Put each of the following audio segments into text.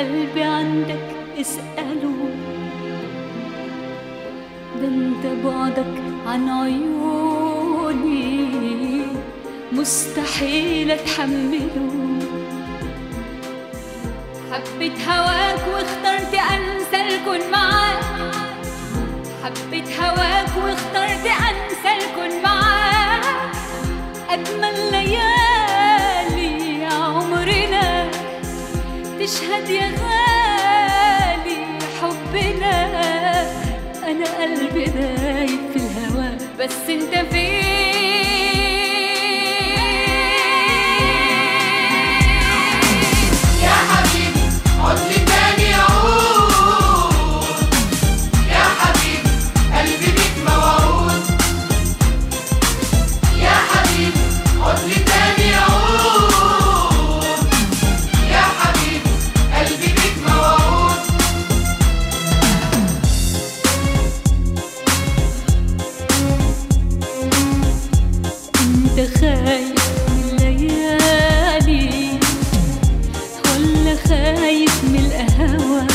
قلبي عندك اسأله ده انت بعدك عن عيوني مستحيل اتحمله حبيت هواك واخترت انسى الكون معاك حبيت هواك واخترت انسى الكون معاك اجمل ليالي عمرنا تشهد يا غالي حبنا انا قلبي دايب في الهوى بس انت فين يا حبيبي عد لي تاني اعود يا حبيبي قلبي بيك موعود يا حبيبي عد لي تاني اعود يا حبيبي قلبي بيك موعود انت خايف من الليالي ولا خايف من القهوة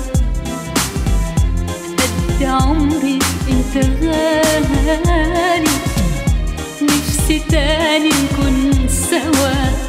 قد عمري انت غالي نفسي تاني نكون سوا